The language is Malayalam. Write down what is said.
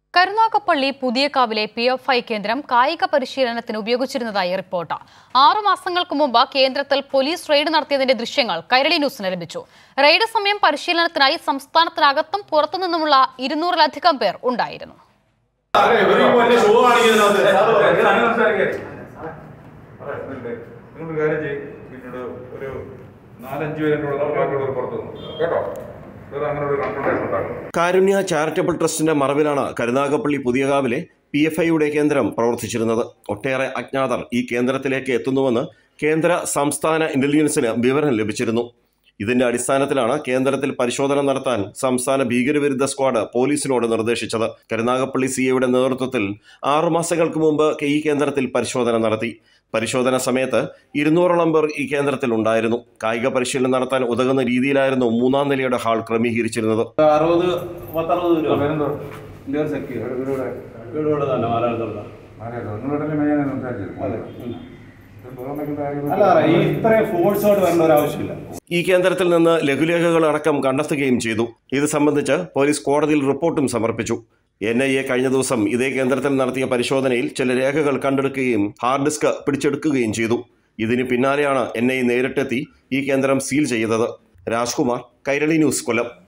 കരുനാഗപ്പള്ളി പുതിയകാവിലെ പി എഫ് ഐ കേന്ദ്രം കായിക പരിശീലനത്തിന് ഉപയോഗിച്ചിരുന്നതായി റിപ്പോർട്ട് ആറു മാസങ്ങൾക്ക് മുമ്പ് കേന്ദ്രത്തിൽ പോലീസ് റെയ്ഡ് നടത്തിയതിന്റെ ദൃശ്യങ്ങൾ കൈരളി ന്യൂസിന് ലഭിച്ചു റെയ്ഡ് സമയം പരിശീലനത്തിനായി സംസ്ഥാനത്തിനകത്തും പുറത്തുനിന്നുമുള്ള ഇരുന്നൂറിലധികം പേർ ഉണ്ടായിരുന്നു അതെ, ഇവര് ഈ വലിയ ഷോ കാണിക്കുന്നതിനകത്ത് നിങ്ങൾ കാര്യം ചെയ്യും പിന്നീട് ഒരു നാലഞ്ച് പേരുടെ ബാക്കിയുള്ളവർ പുറത്തു നിന്നു കേട്ടോ വേറെ അങ്ങനെ ഒരു കൺസൾട്ടേഷൻ ഉണ്ടാക്കും കാരുണ്യ ചാരിറ്റബിൾ ട്രസ്റ്റിന്റെ മറവിലാണ് കരുനാഗപ്പള്ളി പുതിയകാവിലെ പി എഫ് ഐയുടെ കേന്ദ്രം പ്രവർത്തിച്ചിരുന്നത് ഒട്ടേറെ അജ്ഞാതർ ഈ കേന്ദ്രത്തിലേക്ക് എത്തുന്നുവെന്ന് കേന്ദ്ര സംസ്ഥാന ഇന്റലിജൻസിന് വിവരം ലഭിച്ചിരുന്നു ഇതിന്റെ അടിസ്ഥാനത്തിലാണ് കേന്ദ്രത്തിൽ പരിശോധന നടത്താൻ സംസ്ഥാന ഭീകരവിരുദ്ധ സ്ക്വാഡ് പോലീസിനോട് നിർദ്ദേശിച്ചത് കരുനാഗപ്പള്ളി സി എയുടെ നേതൃത്വത്തിൽ ആറുമാസങ്ങൾക്ക് മുമ്പ് ഈ കേന്ദ്രത്തിൽ പരിശോധന നടത്തി പരിശോധന സമയത്ത് ഇരുന്നൂറോളം പേർ ഈ കേന്ദ്രത്തിൽ ഉണ്ടായിരുന്നു കായിക പരിശീലനം നടത്താൻ ഉതകുന്ന രീതിയിലായിരുന്നു മൂന്നാം നിലയുടെ ഹാൾ ക്രമീകരിച്ചിരുന്നത് അറുപത് പത്തറുപത് രൂപ പേരെന്തോ ഇന്ത്യൻ സെക്യൂർ ഇവരുടെ വീടുകൂടെ തന്നെ മലയാളത്തിലുള്ള ആരെയോ നിങ്ങളുടെ മെയ്യാൻ സംസാരിച്ചിരുന്നു അല്ല ഈ ഇത്രയും ഫോഴ്സോട് വരേണ്ട ഒരു ആവശ്യമില്ല ഈ കേന്ദ്രത്തിൽ നിന്ന് ലഘുലേഖകൾ അടക്കം കണ്ടെത്തുകയും ചെയ്തു ഇത് സംബന്ധിച്ച് പോലീസ് കോടതിയിൽ റിപ്പോർട്ടും സമർപ്പിച്ചു എൻ ഐ എ കഴിഞ്ഞ ദിവസം ഇതേ കേന്ദ്രത്തിൽ നടത്തിയ പരിശോധനയിൽ ചില രേഖകൾ കണ്ടെടുക്കുകയും ഹാർഡ് ഡിസ്ക് പിടിച്ചെടുക്കുകയും ചെയ്തു ഇതിന് പിന്നാലെയാണ് എൻ ഐ നേരിട്ടെത്തി ഈ കേന്ദ്രം സീൽ ചെയ്തത് രാജ്കുമാർ കൈരളി ന്യൂസ് കൊല്ലം